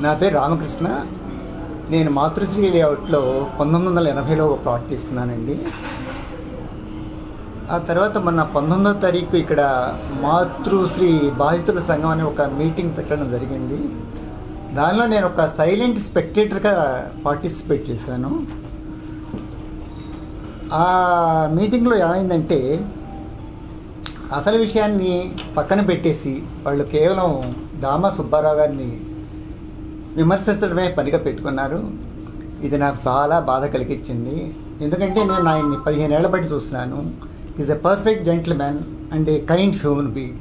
నా పేరు రామకృష్ణ నేను మాతృశ్రీ లేఅవుట్లో పంతొమ్మిది వందల ఎనభైలో ఒక ప్లాట్ తీసుకున్నానండి ఆ తర్వాత మొన్న పంతొమ్మిదో తారీఖు ఇక్కడ మాతృశ్రీ బాధితుల సంఘం అనే ఒక మీటింగ్ పెట్టడం జరిగింది దానిలో నేను ఒక సైలెంట్ స్పెక్టేటర్గా పార్టిసిపేట్ చేశాను ఆ మీటింగ్లో ఏమైందంటే అసలు విషయాన్ని పక్కన పెట్టేసి వాళ్ళు కేవలం దామా సుబ్బారావు గారిని విమర్శించడమే పనిగా పెట్టుకున్నారు ఇది నాకు చాలా బాధ కలిగించింది ఎందుకంటే నేను ఆయన్ని పదిహేను ఏళ్ల బట్టి చూస్తున్నాను is a perfect gentleman and a kind human being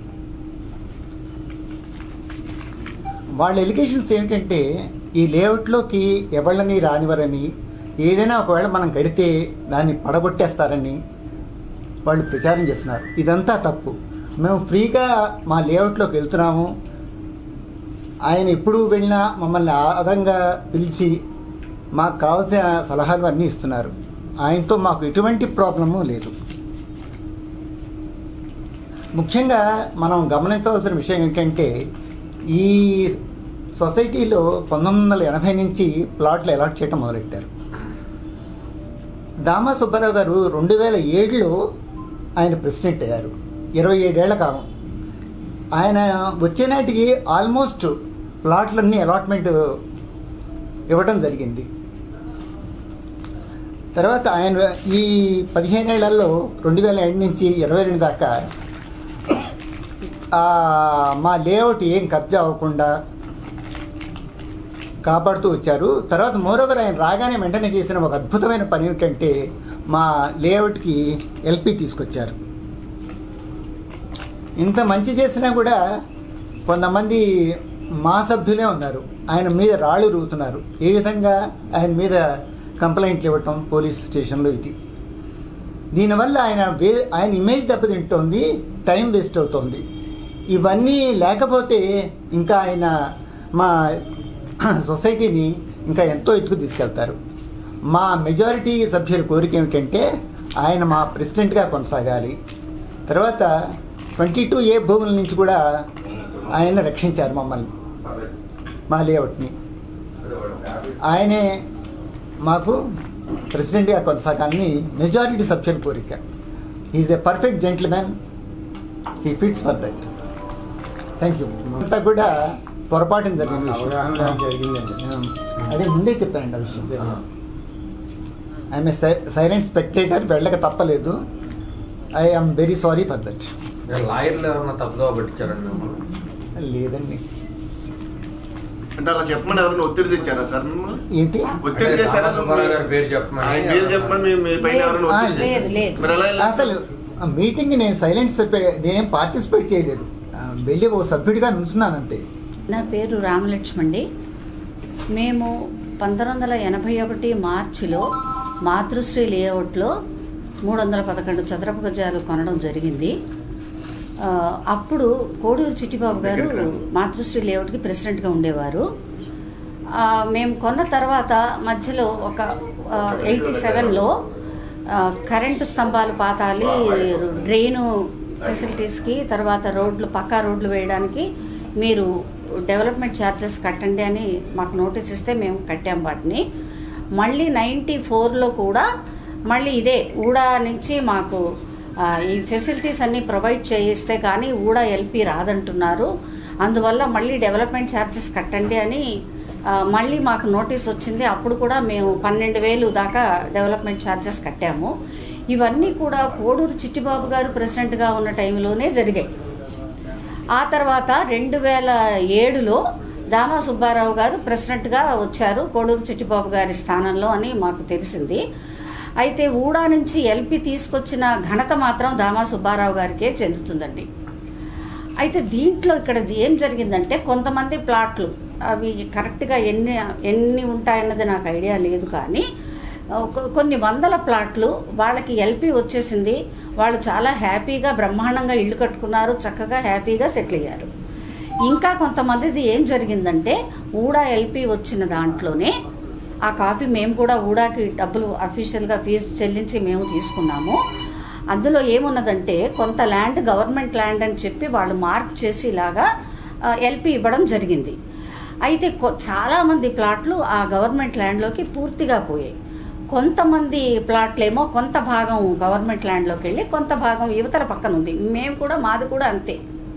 వాళ్ళ ఎలిగేషన్స్ ఏమిటంటే ఈ లేఅవుట్లోకి ఎవళ్ళని రానివరని ఏదైనా ఒకవేళ మనం కడితే దాన్ని పడగొట్టేస్తారని వాళ్ళు ప్రచారం చేస్తున్నారు ఇదంతా తప్పు మేము ఫ్రీగా మా లేఅవుట్లోకి వెళ్తున్నాము ఆయన ఎప్పుడు వెళ్ళినా మమ్మల్ని ఆదరంగా పిలిచి మాకు కావాల్సిన సలహాలు అన్నీ ఇస్తున్నారు ఆయనతో మాకు ఎటువంటి ప్రాబ్లము లేదు ముఖ్యంగా మనం గమనించవలసిన విషయం ఏంటంటే ఈ సొసైటీలో పంతొమ్మిది వందల ఎనభై నుంచి ప్లాట్లు అలాట్ చేయడం మొదలెట్టారు దామా సుబ్బారావు గారు రెండు వేల ఏడులో ఆయన ప్రెసిడెంట్ అయ్యారు ఇరవై ఏడేళ్ల కాలం ఆయన వచ్చే నాటికి ఆల్మోస్ట్ ప్లాట్లన్నీ అలాట్మెంట్ ఇవ్వడం జరిగింది తర్వాత ఆయన ఈ పదిహేనేళ్లలో రెండు వేల ఏడు నుంచి ఇరవై రెండు దాకా ఆ, మా లేఅవుట్ ఏం కబ్జా అవ్వకుండా కాపాడుతూ వచ్చారు తర్వాత మోరోవర్ ఆయన రాగానే వెంటనే చేసిన ఒక అద్భుతమైన పని ఏమిటంటే మా లేఅవుట్కి ఎల్పి తీసుకొచ్చారు ఇంత మంచి చేసినా కూడా కొంతమంది మా సభ్యులే ఉన్నారు ఆయన మీద రాళ్ళు రూతున్నారు ఏ విధంగా ఆయన మీద కంప్లైంట్లు ఇవ్వటం పోలీస్ స్టేషన్లో ఇది దీనివల్ల ఆయన వే ఆయన ఇమేజ్ దెబ్బతింటోంది టైం వేస్ట్ అవుతోంది ఇవన్నీ లేకపోతే ఇంకా ఆయన మా సొసైటీని ఇంకా ఎంతో ఎత్తుకు తీసుకెళ్తారు మా మెజారిటీ సభ్యుల కోరిక ఏమిటంటే ఆయన మా ప్రెసిడెంట్గా కొనసాగాలి తర్వాత ట్వంటీ టూ ఏ భూముల నుంచి కూడా ఆయన రక్షించారు మమ్మల్ని మా లేఅవుట్ని ఆయనే మాకు ప్రెసిడెంట్గా కొనసాగాలని మెజారిటీ సభ్యుల కోరిక is a perfect gentleman he fits for that thank you అంతా కూడా పొరపాటున జరిగిన అవగాహన విషయం జరిగిందండి అదే ముందే చెప్పానండి ఆ విషయం ఐఎమ్ సైలెంట్ స్పెక్టేటర్ వెళ్ళక తప్పలేదు I am very sorry for that లాయర్లు ఎవరన్నా తప్పుదో పట్టించారండి మిమ్మల్ని లేదండి అంటే అలా చెప్పమని ఎవరైనా ఒత్తిడి తెచ్చారా సార్ మిమ్మల్ని ఏంటి ఒత్తిడి అంటే చేశారా రామసుబ్బారావు గారి పేరు చెప్పమని ఆయన పేరు చెప్పమని మీ- మీ పైన ఎవరైనా ఒత్తిడి లేదు, చేశారా? లేదు. మరి ఎలా ఎలా- అసలు ఆ మీటింగ్ నేను సైలెంట్ నేనేం పార్టిసిపేట్ చేయలేదు ఆ, వెళ్ళి ఓ సభ్యుడిగా నుంచున్నాను అంతే నా పేరు రామలక్ష్మండి మేము పంతొమ్మిది వందల ఎనభై ఒకటి మార్చిలో మాతృశ్రీ లేఅవుట్లో మూడు వందల పదకొండు చదరపు గజాలు కొనడం జరిగింది ఆ, అప్పుడు కోడూరు చిట్టిబాబు గారు మాతృశ్రీ లేఅవుట్కి ప్రెసిడెంట్గా ఉండేవారు ఆ, మేము కొన్న తర్వాత మధ్యలో ఒక ఎయిటీ సెవెన్లో కరెంటు స్తంభాలు పాతాలి డ్రైను ఫెసిలిటీస్కి తర్వాత రోడ్లు పక్కా రోడ్లు వేయడానికి మీరు డెవలప్మెంట్ ఛార్జెస్ కట్టండి అని మాకు నోటీస్ ఇస్తే మేము కట్టాం వాటిని మళ్ళీ నైంటీ ఫోర్లో కూడా మళ్ళీ ఇదే ఊడా నుంచి మాకు ఆ, ఈ ఫెసిలిటీస్ అన్నీ ప్రొవైడ్ చేయిస్తే కానీ ఊడా ఎల్పి రాదంటున్నారు అందువల్ల మళ్ళీ డెవలప్మెంట్ ఛార్జెస్ కట్టండి అని ఆ, మళ్ళీ మాకు నోటీస్ వచ్చింది అప్పుడు కూడా మేము పన్నెండు వేలు దాకా డెవలప్మెంట్ ఛార్జెస్ కట్టాము ఇవన్నీ కూడా కోడూరు చిట్టిబాబు గారు ప్రెసిడెంట్గా ఉన్న టైంలోనే జరిగాయి ఆ తర్వాత రెండు వేల ఏడులో దామా సుబ్బారావు గారు ప్రెసిడెంట్గా వచ్చారు కోడూరు చిట్టిబాబు గారి స్థానంలో అని మాకు తెలిసింది అయితే ఊడా నుంచి ఎల్పి తీసుకొచ్చిన ఘనత మాత్రం దామా సుబ్బారావు గారికే చెందుతుందండి అయితే దీంట్లో ఇక్కడ ఏం జరిగిందంటే కొంతమంది ప్లాట్లు అవి కరెక్ట్గా ఎన్ని ఎన్ని ఉంటాయన్నది నాకు ఐడియా లేదు కానీ ఒక- కొన్ని వందల ప్లాట్లు వాళ్ళకి ఎల్పి వచ్చేసింది వాళ్ళు చాలా హ్యాపీగా బ్రహ్మాండంగా ఇల్లు కట్టుకున్నారు చక్కగా హ్యాపీగా సెటిల్ అయ్యారు ఇంకా కొంతమందిది ఏం జరిగిందంటే ఊడా ఎల్పి వచ్చిన దాంట్లోనే ఆ కాపీ మేము కూడా ఊడాకి డబ్బులు అఫీషియల్గా ఫీజు చెల్లించి మేము తీసుకున్నాము అందులో ఏమున్నదంటే కొంత ల్యాండ్ గవర్నమెంట్ ల్యాండ్ అని చెప్పి వాళ్ళు మార్క్ చేసి ఇలాగా ఎల్పి ఇవ్వడం జరిగింది అయితే కొ- చాలామంది ప్లాట్లు ఆ గవర్నమెంట్ ల్యాండ్లోకి పూర్తిగా పోయాయి కొంతమంది ప్లాట్లేమో కొంత భాగం గవర్నమెంట్ ల్యాండ్లోకి వెళ్ళి కొంత భాగం యువతల పక్కన ఉంది మేము కూడా మాది కూడా అంతే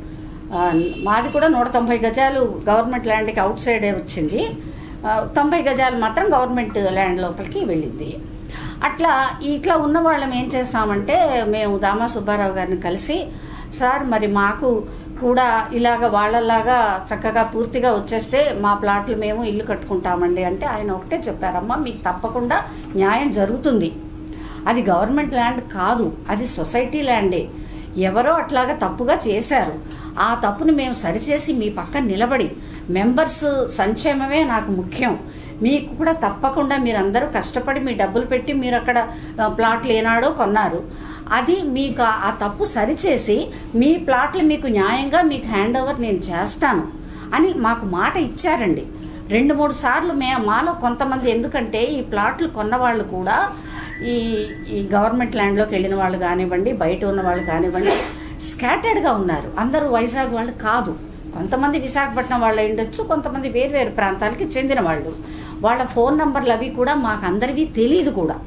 ఆ, మాది కూడా నూట తొంభై గజాలు గవర్నమెంట్ ల్యాండ్కి అవుట్ సైడే వచ్చింది ఆ, తొంభై గజాలు మాత్రం గవర్నమెంట్ ల్యాండ్ లోపలికి వెళ్ళింది అట్లా ఇట్లా ఉన్న వాళ్ళం ఏం చేస్తామంటే మేము దామా సుబ్బారావు గారిని కలిసి సార్ మరి మాకు కూడా ఇలాగ వాళ్ళలాగా చక్కగా పూర్తిగా వచ్చేస్తే మా ప్లాట్లు మేము ఇల్లు కట్టుకుంటామండి అంటే ఆయన ఒకటే చెప్పారమ్మా మీకు తప్పకుండా న్యాయం జరుగుతుంది అది గవర్నమెంట్ ల్యాండ్ కాదు అది సొసైటీ ల్యాండే ఎవరో అట్లాగా తప్పుగా చేశారు ఆ తప్పుని మేము సరిచేసి మీ పక్కన నిలబడి మెంబర్స్ సంక్షేమమే నాకు ముఖ్యం మీకు కూడా తప్పకుండా మీరందరూ కష్టపడి మీ డబ్బులు పెట్టి మీరు అక్కడ ఆ, ప్లాట్లు ఏనాడో కొన్నారు అది మీకు ఆ- ఆ తప్పు సరిచేసి మీ ప్లాట్లు మీకు న్యాయంగా మీకు హ్యాండ్ ఓవర్ నేను చేస్తాను అని మాకు మాట ఇచ్చారండి రెండు మూడు సార్లు మే మాలో కొంతమంది ఎందుకంటే ఈ ప్లాట్లు కొన్న వాళ్ళు కూడా ఈ ఈ గవర్నమెంట్ ల్యాండ్లోకి వెళ్ళిన వాళ్ళు కానివ్వండి బయట ఉన్న వాళ్ళు కానివ్వండి స్కాటర్డ్గా ఉన్నారు అందరూ వైజాగ్ వాళ్ళు కాదు కొంతమంది విశాఖపట్నం వాళ్ళు ఉండొచ్చు కొంతమంది వేరు వేరు ప్రాంతాలకి చెందిన వాళ్ళు వాళ్ళ ఫోన్ నంబర్లు అవి కూడా మాకు అందరివి తెలియదు కూడా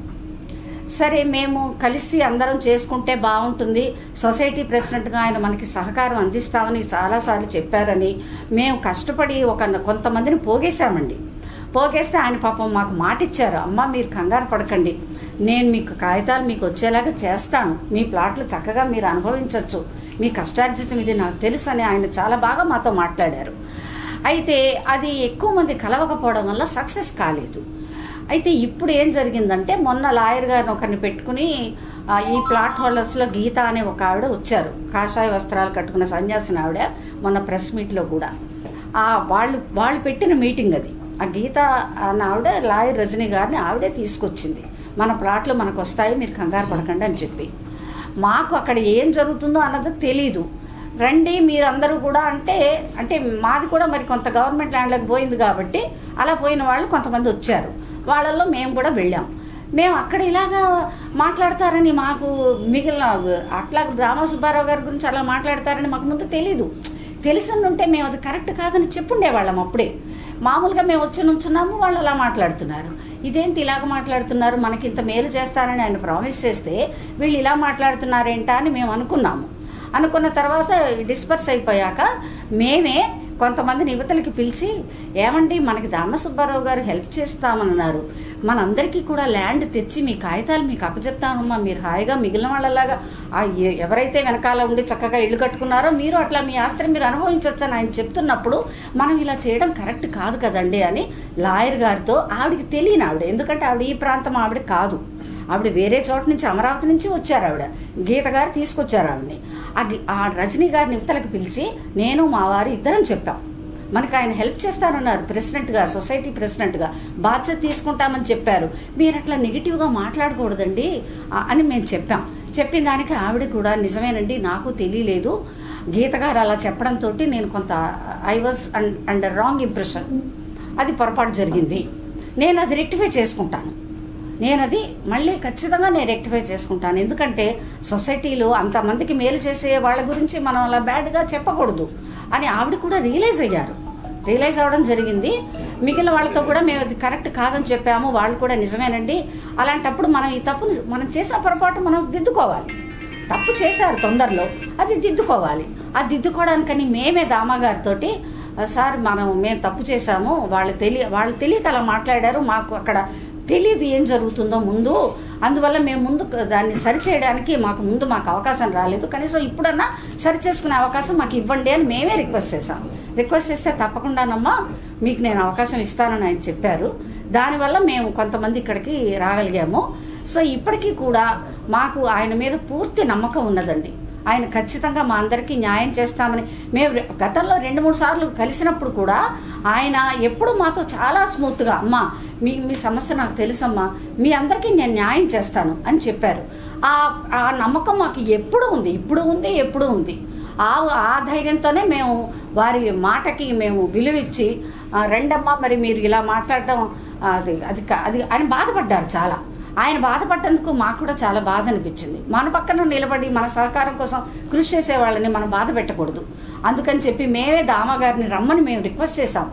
సరే మేము కలిసి అందరం చేసుకుంటే బాగుంటుంది సొసైటీ ప్రెసిడెంట్గా ఆయన మనకి సహకారం అందిస్తామని చాలాసార్లు చెప్పారని మేము కష్టపడి ఒక కొంతమందిని పోగేశామండి పోగేస్తే ఆయన పాపం మాకు మాట ఇచ్చారు అమ్మ మీరు కంగారు పడకండి నేను మీకు కాగితాలు మీకు వచ్చేలాగా చేస్తాను మీ ప్లాట్లు చక్కగా మీరు అనుభవించవచ్చు మీ కష్టార్జితం ఇది నాకు తెలుసు అని ఆయన చాలా బాగా మాతో మాట్లాడారు అయితే అది ఎక్కువ మంది కలవకపోవడం వల్ల సక్సెస్ కాలేదు అయితే ఇప్పుడు ఏం జరిగిందంటే మొన్న లాయర్ గారిని ఒకరిని పెట్టుకుని ఆ, ఈ ప్లాట్ హోల్డర్స్లో గీత అనే ఒక ఆవిడ వచ్చారు కాషాయ వస్త్రాలు కట్టుకున్న సన్యాసిని ఆవిడ మొన్న ప్రెస్ మీట్లో కూడా ఆ వాళ్ళు వాళ్ళు పెట్టిన మీటింగ్ అది ఆ గీత అన్న ఆవిడ లాయర్ రజనీ గారిని ఆవిడే తీసుకొచ్చింది మన ప్లాట్లు మనకు వస్తాయి మీరు కంగారు పడకండి అని చెప్పి మాకు అక్కడ ఏం జరుగుతుందో అన్నది తెలీదు రండి మీరందరూ కూడా అంటే అంటే మాది కూడా మరి కొంత గవర్నమెంట్ ల్యాండ్లోకి పోయింది కాబట్టి అలా పోయిన వాళ్ళు కొంతమంది వచ్చారు వాళ్ళల్లో మేము కూడా వెళ్ళాం మేము అక్కడ ఇలాగా మాట్లాడతారని మాకు మిగిలిన అట్లా రామ సుబ్బారావు గారి గురించి అలా మాట్లాడతారని మాకు ముందు తెలీదు తెలిసి ఉంటే మేము అది కరెక్ట్ కాదని చెప్పుండేవాళ్ళం అప్పుడే మామూలుగా మేము వచ్చి నుంచున్నాము వాళ్ళు అలా మాట్లాడుతున్నారు ఇదేంటి ఇలాగ మాట్లాడుతున్నారు మనకి ఇంత మేలు చేస్తారని ఆయన ప్రామిస్ చేస్తే వీళ్ళు ఇలా మాట్లాడుతున్నారేంటా అని మేము అనుకున్నాము అనుకున్న తర్వాత డిస్పర్స్ అయిపోయాక మేమే కొంతమందిని యువతలకి పిలిచి ఏమండి మనకి దామ సుబ్బారావు గారు హెల్ప్ చేస్తామన్నారు మనందరికీ కూడా ల్యాండ్ తెచ్చి మీ కాగితాలు మీకు అప్పచెప్తానమ్మా మీరు హాయిగా మిగిలిన వాళ్ళలాగా ఆ ఎ- ఎవరైతే వెనకాల ఉండి చక్కగా ఇల్లు కట్టుకున్నారో మీరు అట్లా మీ ఆస్తిని మీరు అనుభవించవచ్చు అని ఆయన చెప్తున్నప్పుడు మనం ఇలా చేయడం కరెక్ట్ కాదు కదండి అని లాయర్ గారితో ఆవిడకి తెలియని ఆవిడ ఎందుకంటే ఆవిడ ఈ ప్రాంతం ఆవిడ కాదు ఆవిడ వేరే చోట నుంచి అమరావతి నుంచి వచ్చారు ఆవిడ గీత గారు తీసుకొచ్చారు ఆవిడని ఆ గి- ఆ రజనీ గారిని యువతలకు పిలిచి నేను మా వారు ఇద్దరం చెప్పాం మనకి ఆయన హెల్ప్ చేస్తానన్నారు ప్రెసిడెంట్గా సొసైటీ ప్రెసిడెంట్గా బాధ్యత తీసుకుంటామని చెప్పారు మీరు అట్లా నెగిటివ్గా మాట్లాడకూడదండి ఆ- అని మేము చెప్పాం చెప్పిన దానికి ఆవిడ కూడా నిజమేనండి నాకు తెలియలేదు గీత గారు అలా చెప్పడంతో నేను కొంత I was under wrong impression అది పొరపాటు జరిగింది నేను అది రెక్టిఫై చేసుకుంటాను నేను అది మళ్ళీ ఖచ్చితంగా నేను రెక్టిఫై చేసుకుంటాను ఎందుకంటే సొసైటీలో అంతమందికి మేలు చేసే వాళ్ళ గురించి మనం అలా బ్యాడ్గా చెప్పకూడదు అని ఆవిడ కూడా రియలైజ్ అయ్యారు రియలైజ్ అవ్వడం జరిగింది మిగిలిన వాళ్ళతో కూడా మేము అది కరెక్ట్ కాదని చెప్పాము వాళ్ళు కూడా నిజమేనండి అలాంటప్పుడు మనం ఈ తప్పుని మనం చేసిన పొరపాటు మనం దిద్దుకోవాలి తప్పు చేశారు తొందరలో అది దిద్దుకోవాలి ఆ దిద్దుకోవడానికని మేమే దామాగారితో సార్ మనం మేము తప్పు చేశాము వాళ్ళు తెలియ వాళ్ళు తెలియక అలా మాట్లాడారు మాకు అక్కడ తెలియదు ఏం జరుగుతుందో ముందు అందువల్ల మేము ముందు దాన్ని సరిచేయడానికి మాకు ముందు మాకు అవకాశం రాలేదు కనీసం ఇప్పుడన్నా సరి చేసుకునే అవకాశం మాకు ఇవ్వండి అని మేమే రిక్వెస్ట్ చేశాం రిక్వెస్ట్ చేస్తే తప్పకుండానమ్మా మీకు నేను అవకాశం ఇస్తానని ఆయన చెప్పారు దానివల్ల మేము కొంతమంది ఇక్కడికి రాగలిగాము సో ఇప్పటికీ కూడా మాకు ఆయన మీద పూర్తి నమ్మకం ఉన్నదండి ఆయన ఖచ్చితంగా మా అందరికీ న్యాయం చేస్తామని మేము రె- గతంలో రెండు మూడు సార్లు కలిసినప్పుడు కూడా ఆయన ఎప్పుడు మాతో చాలా స్మూత్గా అమ్మా మీ మీ సమస్య నాకు తెలుసమ్మా మీ అందరికీ నేను న్యాయం చేస్తాను అని చెప్పారు ఆ ఆ నమ్మకం మాకు ఎప్పుడు ఉంది ఇప్పుడు ఉంది ఎప్పుడు ఉంది ఆ ఆ ధైర్యంతోనే మేము వారి మాటకి మేము విలువిచ్చి "ఆ, రండమ్మా మరి మీరు ఇలా మాట్లాడడం అది అది కా- అది ఆయన బాధపడ్డారు చాలా ఆయన బాధపడ్డందుకు మాకు కూడా చాలా బాధ అనిపించింది మన పక్కన నిలబడి మన సహకారం కోసం కృషి చేసే వాళ్ళని మనం బాధ పెట్టకూడదు అందుకని చెప్పి మేమే దామగారిని రమ్మని మేము రిక్వెస్ట్ చేశాం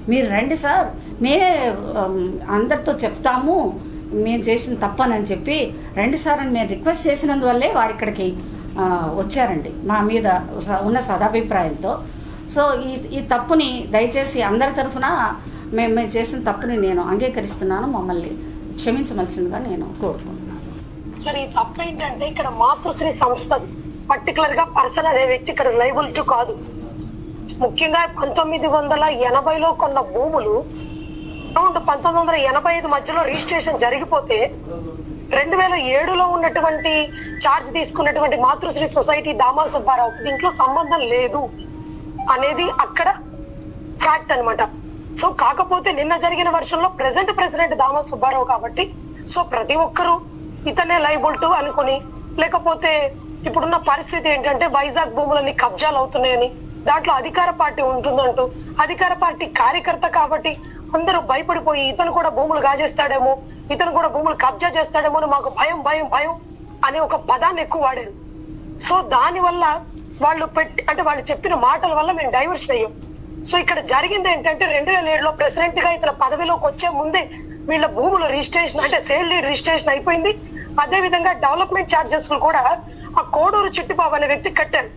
మీరు రండి సార్ మేమే ఆమ్, అందరితో చెప్తాము మేము చేసిన తప్పనని చెప్పి రండి సార్ అని మేము రిక్వెస్ట్ చేసినందువల్లే వారు ఇక్కడికి ఆ, వచ్చారండి మా మీద స- ఉన్న సదాభిప్రాయంతో సో ఈ ఈ తప్పుని దయచేసి అందరి తరఫున మేము మేము చేసిన తప్పుని నేను అంగీకరిస్తున్నాను మమ్మల్ని క్షమించవలసిందిగా నేను కోరుకుంటున్నాను సరే ఈ తప్పు ఏంటంటే ఇక్కడ మాతృశ్రీ సంస్థ పర్టికులర్ గా పర్సన్ అనే వ్యక్తి ఇక్కడ లైబిలిటీ కాదు ముఖ్యంగా పంతొమ్మిది వందల ఎనభైలో కొన్న భూములు అరౌండ్ పంతొమ్మిది వందల ఎనభై ఐదు మధ్యలో రిజిస్ట్రేషన్ జరిగిపోతే రెండు వేల ఏడులో ఉన్నటువంటి ఛార్జ్ తీసుకున్నటువంటి మాతృశ్రీ సొసైటీ దామా సుబ్బారావు దీంట్లో సంబంధం లేదు అనేది అక్కడ ఫ్యాక్ట్ అన్నమాట సో కాకపోతే నిన్న జరిగిన వర్షంలో ప్రెసెంట్ ప్రెసిడెంట్ దామా సుబ్బారావు కాబట్టి సో ప్రతి ఒక్కరూ ఇతనే లైబుల్ టు అనుకుని లేకపోతే ఇప్పుడున్న పరిస్థితి ఏంటంటే వైజాగ్ భూములన్నీ కబ్జాలు అవుతున్నాయని దాంట్లో అధికార పార్టీ ఉంటుందంటూ అధికార పార్టీ కార్యకర్త కాబట్టి అందరూ భయపడిపోయి ఇతను కూడా భూములు గాజేస్తాడేమో ఇతను కూడా భూములు కబ్జా చేస్తాడేమో అని మాకు భయం భయం భయం అనే ఒక పదాన్ని ఎక్కువ వాడారు సో దాని వల్ల వాళ్ళు పెట్టి అంటే వాళ్ళు చెప్పిన మాటల వల్ల మేము డైవర్షన్ అయ్యాం సో ఇక్కడ జరిగింది ఏంటంటే రెండు వేల ఏడులో ప్రెసిడెంట్ గా ఇతను పదవిలోకి వచ్చే ముందే వీళ్ళ భూముల రిజిస్ట్రేషన్ అంటే సేల్ డీడ్ రిజిస్ట్రేషన్ అయిపోయింది అదే విధంగా డెవలప్మెంట్ ఛార్జెస్ కూడా ఆ కోడూరు చిట్టిబాబు అనే వ్యక్తి కట్టారు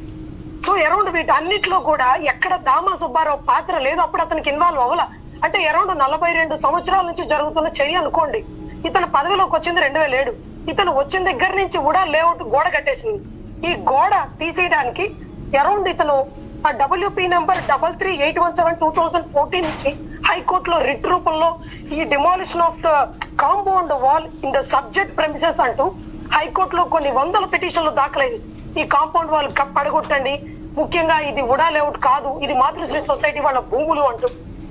సో అరౌండ్ వీటన్నిటిలో కూడా ఎక్కడ దామా సుబ్బారావు పాత్ర లేదు అప్పుడు అతనికి ఇన్వాల్వ్ అవ్వాల అంటే అరౌండ్ నలభై రెండు సంవత్సరాల నుంచి జరుగుతున్న చర్య అనుకోండి ఇతను పదవిలోకి వచ్చింది రెండు వేల ఏడు ఇతను వచ్చిన దగ్గర నుంచి కూడా లేఅవుట్ గోడ కట్టేసింది ఈ గోడ తీసేయడానికి అరౌండ్ ఇతను ఆ WP number double three eight one seven two thousand fourteen నుంచి హైకోర్టులో రిట్ రూపంలో ఈ demolition of the compound wall in the subject premises అంటూ హైకోర్టులో కొన్ని వందల పిటిషన్లు దాఖలయ్యాయి ఈ కాంపౌండ్ వాల్ క- పడగొట్టండి ముఖ్యంగా ఇది ఉడా లేఅవుట్ కాదు ఇది మాతృశ్రీ సొసైటీ వాళ్ళ భూములు అంటూ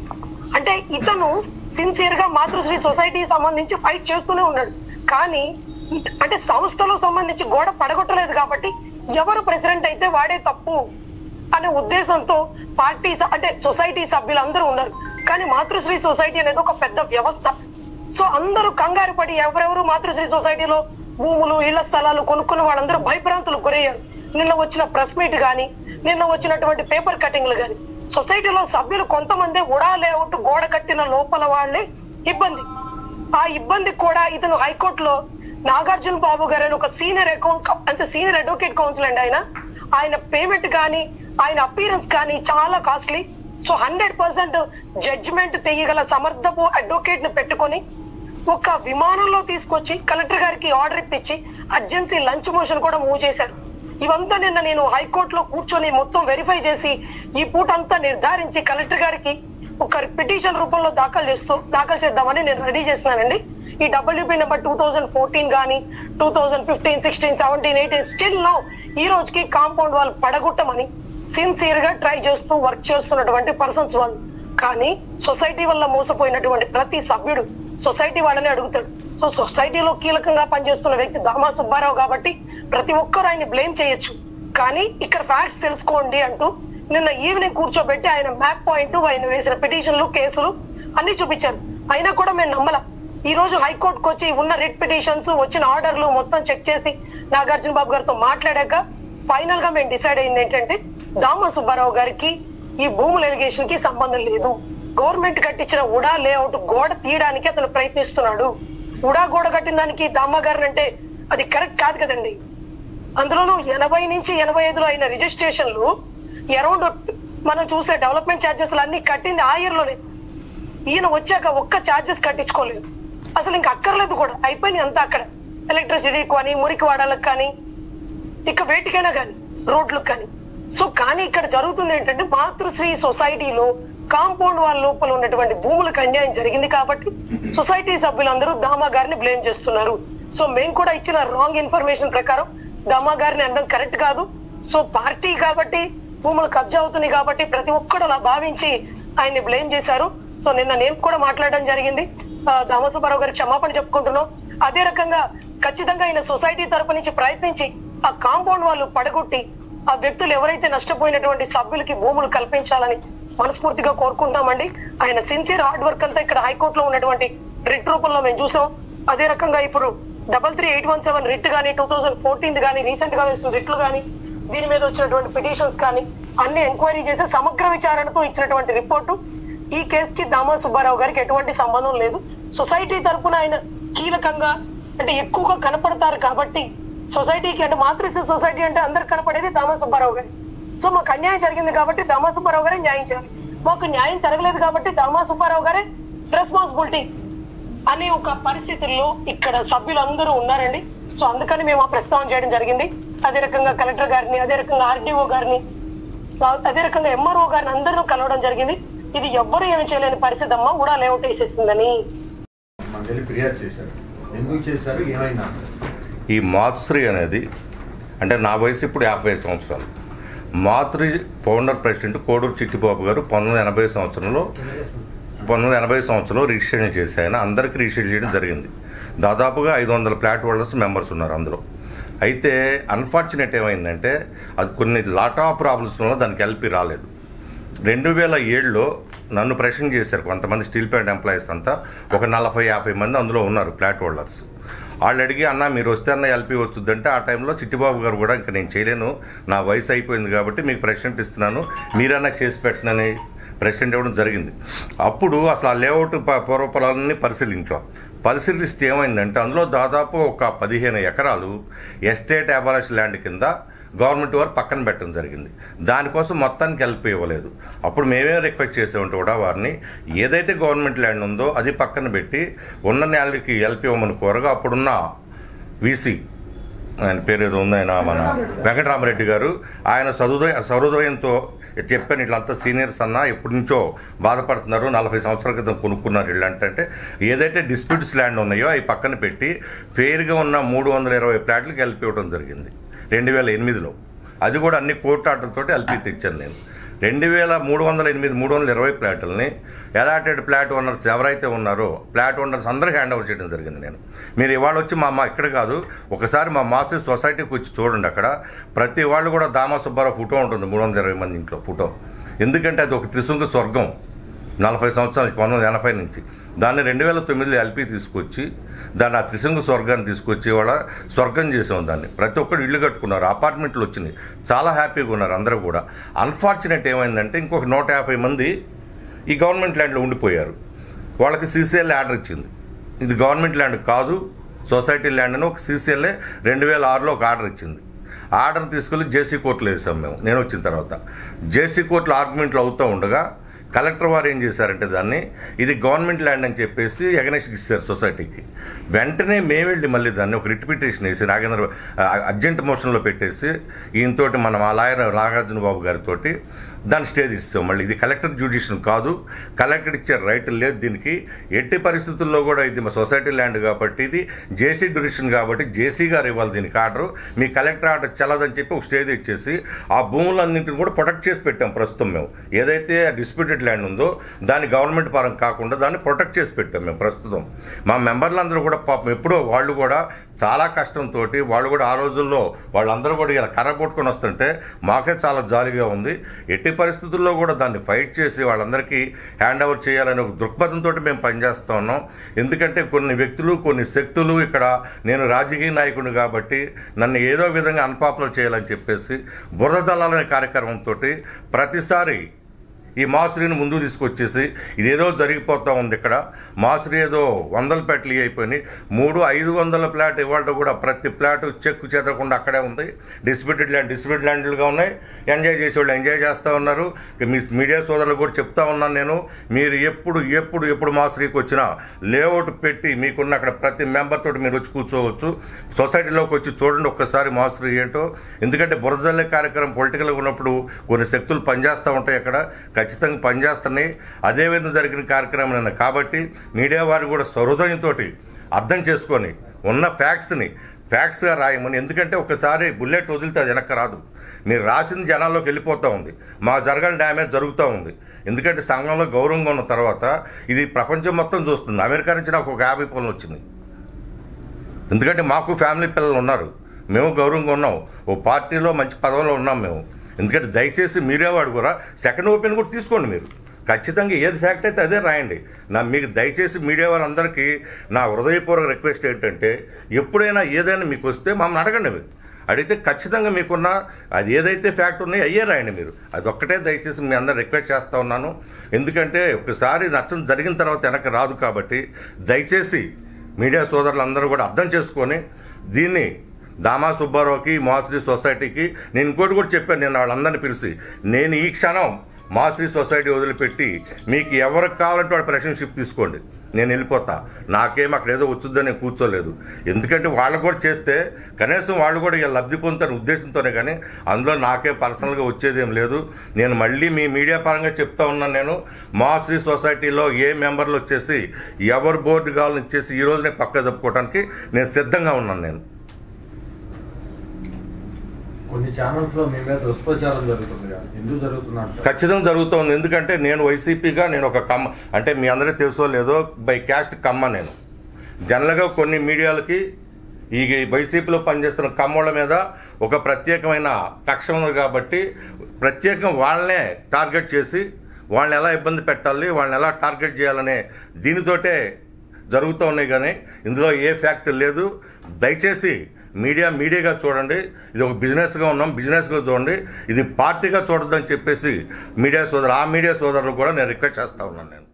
అంటే ఇతను సిన్సియర్ గా మాతృశ్రీ సొసైటీ సంబంధించి ఫైట్ చేస్తూనే ఉన్నాడు కానీ ఇట్- అంటే సంస్థలో సంబంధించి గోడ పడగొట్టలేదు కాబట్టి ఎవరు ప్రెసిడెంట్ అయితే వాడే తప్పు అనే ఉద్దేశంతో పార్టీ స- అంటే సొసైటీ సభ్యులు అందరూ ఉన్నారు కానీ మాతృశ్రీ సొసైటీ అనేది ఒక పెద్ద వ్యవస్థ సో అందరూ కంగారు పడి ఎవరెవరు మాతృశ్రీ సొసైటీలో భూములు ఇళ్ల స్థలాలు కొనుక్కున్న వాళ్ళందరూ భయభ్రాంతులకు గురయ్యారు నిన్న వచ్చిన ప్రెస్ మీట్ గాని నిన్న వచ్చినటువంటి పేపర్ కటింగ్లు గాని సొసైటీలో సభ్యులు కొంతమంది ఉడా లేఅవుట్ గోడ కట్టిన లోపల వాళ్ళే ఇబ్బంది ఆ ఇబ్బంది కూడా ఇతను హైకోర్టులో నాగార్జున బాబు గారు అని ఒక సీనియర్ అకౌంట్ అంటే సీనియర్ అడ్వకేట్ కౌన్సిల్ అండి ఆయన ఆయన పేమెంట్ కానీ ఆయన అపీరెన్స్ కానీ చాలా costly so hundred percent judgement తెయ్యగల సమర్థపు అడ్వకేట్ ని పెట్టుకొని ఒక విమానంలో తీసుకొచ్చి కలెక్టర్ గారికి ఆర్డర్ ఇప్పించి అర్జెన్సీ లంచ్ మోషన్ కూడా మూవ్ చేశారు ఇవంతా నిన్న నేను హైకోర్టులో కూర్చొని మొత్తం వెరిఫై చేసి ఈ పూట అంతా నిర్ధారించి కలెక్టర్ గారికి ఒక పిటిషన్ రూపంలో దాఖలు చేస్తూ దాఖలు చేద్దామని నేను రెడీ చేస్తున్నానండి ఈ WP number two thousand fourteen కానీ two thousand fifteen sixteen seventeen eighteen still no ఈ రోజుకి కాంపౌండ్ వాళ్ళు పడగొట్టమని సిన్సియర్ గా ట్రై చేస్తూ వర్క్ చేస్తున్నటువంటి పర్సన్స్ వాళ్ళు కానీ సొసైటీ వల్ల మోసపోయినటువంటి ప్రతి సభ్యుడు సొసైటీ వాళ్ళని అడుగుతాడు సో సొసైటీలో కీలకంగా పనిచేస్తున్న వ్యక్తి దామా సుబ్బారావు కాబట్టి ప్రతి ఒక్కరు ఆయన బ్లేమ్ చేయొచ్చు కానీ ఇక్కడ ఫ్యాక్ట్స్ తెలుసుకోండి అంటూ నిన్న ఈవినింగ్ కూర్చోబెట్టి ఆయన మ్యాప్ పాయింట్ ఆయన వేసిన పిటిషన్లు కేసులు అన్ని చూపించారు అయినా కూడా మేము నమ్మల ఈ రోజు హైకోర్టుకు వచ్చి ఉన్న రిట్ పిటిషన్స్ వచ్చిన ఆర్డర్లు మొత్తం చెక్ చేసి నాగార్జున బాబు గారితో మాట్లాడాక ఫైనల్ గా మేము డిసైడ్ అయింది ఏంటంటే దామ సుబ్బారావు గారికి ఈ భూముల ఎలిగేషన్ కి సంబంధం లేదు గవర్నమెంట్ కట్టించిన ఉడా లేఅవుట్ గోడ తీయడానికి అతను ప్రయత్నిస్తున్నాడు ఉడా గోడ కట్టిన దానికి దామ గారిని అంటే అది కరెక్ట్ కాదు కదండి అందులోనూ ఎనభై నుంచి ఎనభై ఐదులో అయిన రిజిస్ట్రేషన్లు అరౌండ్ మనం చూసే డెవలప్మెంట్ ఛార్జెస్ అన్ని కట్టింది ఆ year లోనే ఈయన వచ్చాక ఒక్క ఛార్జెస్ కట్టించుకోలేదు అసలు ఇంకా అక్కర్లేదు కూడా అయిపోయింది అంతా అక్కడ ఎలక్ట్రిసిటీ కానీ మురికి వాడాలకు కానీ ఇక వేటికైనా కానీ రోడ్లకు కానీ సో కానీ ఇక్కడ జరుగుతుంది ఏంటంటే మాతృశ్రీ సొసైటీలో కాంపౌండ్ వాళ్ళ లోపల ఉన్నటువంటి భూములకు అన్యాయం జరిగింది కాబట్టి సొసైటీ సభ్యులందరూ దామా గారిని బ్లేమ్ చేస్తున్నారు సో మేము కూడా ఇచ్చిన రాంగ్ ఇన్ఫర్మేషన్ ప్రకారం దామా గారిని అనడం కరెక్ట్ కాదు సో పార్టీ కాబట్టి భూములు కబ్జా అవుతుంది కాబట్టి ప్రతి ఒక్కడు అలా భావించి ఆయన్ని బ్లేమ్ చేశారు సో నిన్న నేను కూడా మాట్లాడడం జరిగింది ఆ, దామసుబ్బారావు గారికి క్షమాపణ చెప్పుకుంటున్నాం అదే రకంగా ఖచ్చితంగా ఆయన సొసైటీ తరపు నుంచి ప్రయత్నించి ఆ కాంపౌండ్ వాళ్ళు పడగొట్టి ఆ వ్యక్తులు ఎవరైతే నష్టపోయినటువంటి సభ్యులకి భూములు కల్పించాలని మనస్ఫూర్తిగా కోరుకుంటామండి ఆయన సిన్సియర్ హార్డ్ వర్క్ అంతా ఇక్కడ హైకోర్టులో ఉన్నటువంటి రిట్ రూపంలో మేము చూసాం అదే రకంగా ఇప్పుడు double three eight one seven writ కానీ టూ థౌసండ్ ఫోర్టీన్ కానీ రీసెంట్ గా వేసిన రిట్లు కానీ దీని మీద వచ్చినటువంటి పిటిషన్స్ కానీ అన్ని ఎంక్వైరీ చేసి సమగ్ర విచారణతో ఇచ్చినటువంటి రిపోర్టు ఈ కేసుకి దామా సుబ్బారావు గారికి ఎటువంటి సంబంధం లేదు సొసైటీ తరపున ఆయన కీలకంగా అంటే ఎక్కువగా కనపడతారు కాబట్టి సొసైటీకి అంటే మాతృశ్రీ సొసైటీ అంటే అందరు కనపడేది దామా సుబ్బారావు గారి సో మాకు అన్యాయం జరిగింది కాబట్టి దామా సుబ్బారావు గారే న్యాయం చేయాలి మాకు న్యాయం జరగలేదు కాబట్టి దామా సుబ్బారావు గారే రెస్పాన్సిబిలిటీ అనే ఒక పరిస్థితుల్లో ఇక్కడ సభ్యులందరూ ఉన్నారండి సో అందుకని మేము ఆ ప్రస్తావన చేయడం జరిగింది అదే రకంగా కలెక్టర్ గారిని అదే రకంగా ఆర్డీఓ గారిని ఆ- అదే రకంగా ఎంఆర్ఓ గారిని అందరూ కలవడం జరిగింది ఇది ఎవ్వరు ఏమి చేయలేని పరిస్థితి అమ్మా కూడా లేఅవుట్ వేసేసిందని మనకు వెళ్ళి ఫిర్యాదు చేశారు ఎందుకు చేశారు ఏమైనా ఈ మాతృశ్రీ అనేది అంటే నా వయసు ఇప్పుడు యాభై ఐదు సంవత్సరాలు మాతృ ఫౌండర్ ప్రెసిడెంట్ కోడూరు చిట్టిబాబు గారు పంతొమ్మిది వందల ఎనభై సంవత్సరంలో పంతొమ్మిది వందల ఎనభై సంవత్సరంలో రిజిస్ట్రేషన్ చేసి ఆయన అందరికీ రిజిస్ట్రేషన్ చేయడం జరిగింది దాదాపుగా ఐదు వందల ప్లాట్ హోల్డర్స్ మెంబర్స్ ఉన్నారు అందులో అయితే అన్ఫార్చునేట్ ఏమైందంటే అది కొన్ని లాట్ ఆఫ్ ప్రాబ్లమ్స్ వల్ల దానికి ఎల్పి రాలేదు రెండు వేల ఏడులో నన్ను ప్రశ్న చేశారు కొంతమంది స్టీల్ ప్లాంట్ ఎంప్లాయీస్ అంతా ఒక నలభై యాభై మంది అందులో ఉన్నారు ప్లాట్ హోల్డర్స్ వాళ్ళు అడిగి అన్న మీరు వస్తే అన్న ఎల్పీ వచ్చుద్దంటే ఆ టైంలో చిట్టిబాబు గారు కూడా ఇంకా నేను చేయలేను నా వయసు అయిపోయింది కాబట్టి మీకు ప్రెసిడెంట్ ఇస్తున్నాను మీరన్నా చేసి పెట్టనని ప్రెసిడెంట్ ఇవ్వడం జరిగింది అప్పుడు అసలు ఆ లేఅవుట్ ప- పూర్వపరాలన్నీ పరిశీలించాం పరిశీలిస్తే ఏమైందంటే అందులో దాదాపు ఒక పదిహేను ఎకరాలు ఎస్టేట్ అబాలిష్ ల్యాండ్ కింద గవర్నమెంట్ వారు పక్కన పెట్టడం జరిగింది దానికోసం మొత్తానికి ఎల్పి ఇవ్వలేదు అప్పుడు మేమేం రిక్వెస్ట్ చేసామంటే కూడా వారిని ఏదైతే గవర్నమెంట్ ల్యాండ్ ఉందో అది పక్కన పెట్టి ఉన్న నేలకి ఎల్పి ఇవ్వమని కోరగా అప్పుడున్న వీసీ ఆయన పేరు ఏదో ఉంది ఆయన మన వెంకటరామరెడ్డి గారు ఆయన సహృదయ సహృదయంతో చెప్పాను ఇట్లంతా సీనియర్స్ అన్న ఎప్పటి నుంచో బాధపడుతున్నారు నలభై సంవత్సరాల క్రితం కొనుక్కున్నారు ఇళ్ళు అంటే ఏదైతే డిస్ప్యూట్స్ ల్యాండ్ ఉన్నాయో అవి పక్కన పెట్టి ఫెయిర్గా ఉన్న మూడు వందల ఇరవై ప్లాట్లకి ఎల్పి ఇవ్వడం జరిగింది రెండు వేల ఎనిమిదిలో అది కూడా అన్ని కోర్టు ఆర్డర్లతోటి ఎల్పి తెచ్చాను నేను రెండు వేల మూడు వందల ఎనిమిది మూడు వందల ఇరవై ప్లాట్లని అలాటెడ్ ప్లాట్ ఓనర్స్ ఎవరైతే ఉన్నారో ప్లాట్ ఓనర్స్ అందరూ హ్యాండ్ ఓవర్ చేయడం జరిగింది నేను మీరు ఇవాళ వచ్చి మా మా ఇక్కడ కాదు ఒకసారి మా మాస్టర్ సొసైటీకి వచ్చి చూడండి అక్కడ ప్రతి వాళ్ళు కూడా దామా సుబ్బారావు ఫోటో ఉంటుంది మూడు వందల ఇరవై మంది ఇంట్లో ఫోటో ఎందుకంటే అది ఒక త్రిశృంగ స్వర్గం నలభై సంవత్సరాలు పంతొమ్మిది వందల ఎనభై నుంచి దాన్ని రెండు వేల తొమ్మిదిలో ఎల్పి తీసుకొచ్చి దాన్ని ఆ త్రిశృంగ స్వర్గాన్ని తీసుకొచ్చి వాళ్ళ స్వర్గం చేసాం దాన్ని ప్రతి ఒక్కరు ఇల్లు కట్టుకున్నారు అపార్ట్మెంట్లు వచ్చినాయి చాలా హ్యాపీగా ఉన్నారు అందరూ కూడా అన్ఫార్చునేట్ ఏమైందంటే ఇంకొక నూట యాభై మంది ఈ గవర్నమెంట్ ల్యాండ్లో ఉండిపోయారు వాళ్ళకి సీసీఎల్ ఆర్డర్ ఇచ్చింది ఇది గవర్నమెంట్ ల్యాండ్ కాదు సొసైటీ ల్యాండ్ అని ఒక సీసీఎల్ఏ రెండు వేల ఆరులో ఒక ఆర్డర్ ఇచ్చింది ఆర్డర్ తీసుకెళ్లి జేసీ కోర్టులో వేసాం మేము నేను వచ్చిన తర్వాత జేసీ కోర్టులో ఆర్గ్యుమెంట్లు అవుతూ ఉండగా కలెక్టర్ వారు ఏం చేశారంటే దాన్ని ఇది గవర్నమెంట్ ల్యాండ్ అని చెప్పేసి ఎగనెస్ట్ ఇచ్చారు సొసైటీకి వెంటనే మేము వెళ్ళి మళ్ళీ దాన్ని ఒక రిట్ పిటిషన్ వేసి నాగేంద్ర అర్జెంట్ మోషన్లో పెట్టేసి ఈయనతోటి మన మా లాయర్ నాగార్జున బాబు గారితో దాన్ని స్టే తీస్తాం మళ్ళీ ఇది కలెక్టర్ జ్యుడిషియల్ కాదు కలెక్టర్ ఇచ్చే రైట్ లేదు దీనికి ఎట్టి పరిస్థితుల్లో కూడా ఇది మా సొసైటీ ల్యాండ్ కాబట్టి ఇది జేసీ డ్యూరిషన్ కాబట్టి జేసీ గారు ఇవ్వాలి దీనికి ఆర్డర్ మీ కలెక్టర్ ఆర్డర్ చల్లదని చెప్పి ఒక స్టే ఇచ్చేసి ఆ భూములన్నింటిని కూడా ప్రొటెక్ట్ చేసి పెట్టాం ప్రస్తుతం మేము ఏదైతే డిస్ప్యూటెడ్ ల్యాండ్ ఉందో దాన్ని గవర్నమెంట్ పరం కాకుండా దాన్ని ప్రొటెక్ట్ చేసి పెట్టాం మేము ప్రస్తుతం మా మెంబర్లందరూ కూడా పాపం ఎప్పుడో వాళ్ళు కూడా చాలా కష్టంతో వాళ్ళు కూడా ఆ రోజుల్లో వాళ్ళందరూ కూడా ఇలా కర్ర కొట్టుకొని వస్తుంటే మాకే చాలా జాలీగా ఉంది ఎట్టి పరిస్థితుల్లో కూడా దాన్ని ఫైట్ చేసి వాళ్ళందరికీ హ్యాండ్ ఓవర్ చేయాలనే ఒక దృక్పథంతో మేము పనిచేస్తా ఉన్నాం ఎందుకంటే కొన్ని వ్యక్తులు కొన్ని శక్తులు ఇక్కడ నేను రాజకీయ నాయకుడిని కాబట్టి నన్ను ఏదో విధంగా అన్పాపులర్ చేయాలని చెప్పేసి బురద జల్లాలనే కార్యక్రమంతో ప్రతిసారి ఈ మాసురిని ముందుకు తీసుకొచ్చేసి ఇదేదో జరిగిపోతా ఉంది ఇక్కడ మాసురి ఏదో వందల ప్లాట్లు అయిపోయినాయి మూడు ఐదు వందల ప్లాట్ ఇవాళ కూడా ప్రతి ప్లాట్ చెక్కు చేతకుండా అక్కడే ఉంది డిస్ప్యూటెడ్ ల్యాండ్ డిస్ప్యూటెడ్ ల్యాండ్లుగా ఉన్నాయి ఎంజాయ్ చేసేవాళ్ళు ఎంజాయ్ చేస్తూ ఉన్నారు మీ మీడియా సోదరులు కూడా చెప్తా ఉన్నాను నేను మీరు ఎప్పుడు ఎప్పుడు ఎప్పుడు మాసురికి వచ్చినా లేఅవుట్ పెట్టి మీకున్న అక్కడ ప్రతి మెంబర్ తోటి మీరు వచ్చి కూర్చోవచ్చు సొసైటీలోకి వచ్చి చూడండి ఒక్కసారి మాసురి ఏంటో ఎందుకంటే బురదల్లే కార్యక్రమం పొలిటికల్గా ఉన్నప్పుడు కొన్ని శక్తులు పనిచేస్తూ ఉంటాయి అక్కడ ఖచ్చితంగా పనిచేస్తున్నాయి అదేవిధంగా జరిగిన కార్యక్రమం నిన్న కాబట్టి మీడియా వారిని కూడా సహృదయంతో అర్థం చేసుకొని ఉన్న ఫ్యాక్ట్స్ని ఫ్యాక్ట్స్గా రాయమని ఎందుకంటే ఒకసారి బుల్లెట్ వదిలితే అది వెనక్కి రాదు మీరు రాసిన జనాల్లోకి వెళ్ళిపోతూ ఉంది మా జరగని డ్యామేజ్ జరుగుతూ ఉంది ఎందుకంటే సంఘంలో గౌరవంగా ఉన్న తర్వాత ఇది ప్రపంచం మొత్తం చూస్తుంది అమెరికా నుంచి నాకు ఒక యాభై ఫోన్లు వచ్చింది ఎందుకంటే మాకు ఫ్యామిలీ పిల్లలు ఉన్నారు మేము గౌరవంగా ఉన్నాం ఓ పార్టీలో మంచి పదవిలో ఉన్నాం మేము ఎందుకంటే దయచేసి మీరే వాడు కూడా సెకండ్ ఓపెన్ కూడా తీసుకోండి మీరు ఖచ్చితంగా ఏది ఫ్యాక్ట్ అయితే అదే రాయండి నా మీకు దయచేసి మీడియా వారందరికీ నా హృదయపూర్వక రిక్వెస్ట్ ఏంటంటే ఎప్పుడైనా ఏదైనా మీకు వస్తే మమ్మల్ని అడగండి అడిగితే ఖచ్చితంగా మీకున్న అది ఏదైతే ఫ్యాక్ట్ ఉన్నాయో అయ్యే రాయండి మీరు అది ఒక్కటే దయచేసి మీ అందరు రిక్వెస్ట్ చేస్తా ఉన్నాను ఎందుకంటే ఒకసారి నష్టం జరిగిన తర్వాత వెనక్కి రాదు కాబట్టి దయచేసి మీడియా సోదరులందరూ కూడా అర్థం చేసుకొని దీన్ని దామా సుబ్బారావుకి మాస్ట్రీ సొసైటీకి నేను ఇంకోటి కూడా చెప్పాను నేను వాళ్ళందరినీ పిలిచి నేను ఈ క్షణం మాస్ట్రీ సొసైటీ వదిలిపెట్టి మీకు ఎవరికి కావాలంటే వాళ్ళ ప్రశ్నషిప్ తీసుకోండి నేను వెళ్ళిపోతా నాకేం అక్కడ ఏదో వచ్చుద్దని నేను కూర్చోలేదు ఎందుకంటే వాళ్ళు కూడా చేస్తే కనీసం వాళ్ళు కూడా ఇలా లబ్ధి పొందుతారని ఉద్దేశంతోనే కానీ అందులో నాకేం పర్సనల్గా వచ్చేదేం లేదు నేను మళ్ళీ మీ మీడియా పరంగా చెప్తా ఉన్నాను నేను మాస్ట్రీ సొసైటీలో ఏ మెంబర్లు వచ్చేసి ఎవరు బోర్డు కావాలని ఇచ్చేసి ఈ రోజునే పక్క తప్పుకోవడానికి నేను సిద్ధంగా ఉన్నాను నేను కొన్ని ఛానల్స్ లో మీ మీద దుష్ప్రచారం జరుగుతుంది కదా. ఎందుకు జరుగుతుంది అంటారు ఖచ్చితంగా జరుగుతోంది ఎందుకంటే నేను వైసీపీగా నేను ఒక కమ్మ అంటే మీ అందరికీ తెలుసో లేదో బై క్యాస్ట్ కమ్మ నేను జనరల్గా కొన్ని మీడియాలకి ఈ వైసీపీలో పనిచేస్తున్న కమ్మోళ్ళ మీద ఒక ప్రత్యేకమైన కక్ష ఉంది కాబట్టి ప్రత్యేకం వాళ్ళనే టార్గెట్ చేసి వాళ్ళని ఎలా ఇబ్బంది పెట్టాలి వాళ్ళని ఎలా టార్గెట్ చేయాలనే దీనితోటే జరుగుతూ ఉన్నాయి కానీ ఇందులో ఏ ఫ్యాక్ట్ లేదు దయచేసి మీడియా మీడియాగా చూడండి ఇది ఒక బిజినెస్గా ఉన్నాం బిజినెస్గా చూడండి ఇది పార్టీగా చూడొద్దని చెప్పేసి మీడియా సోదరు ఆ మీడియా సోదరులు కూడా నేను రిక్వెస్ట్ చేస్తా ఉన్నాను నేను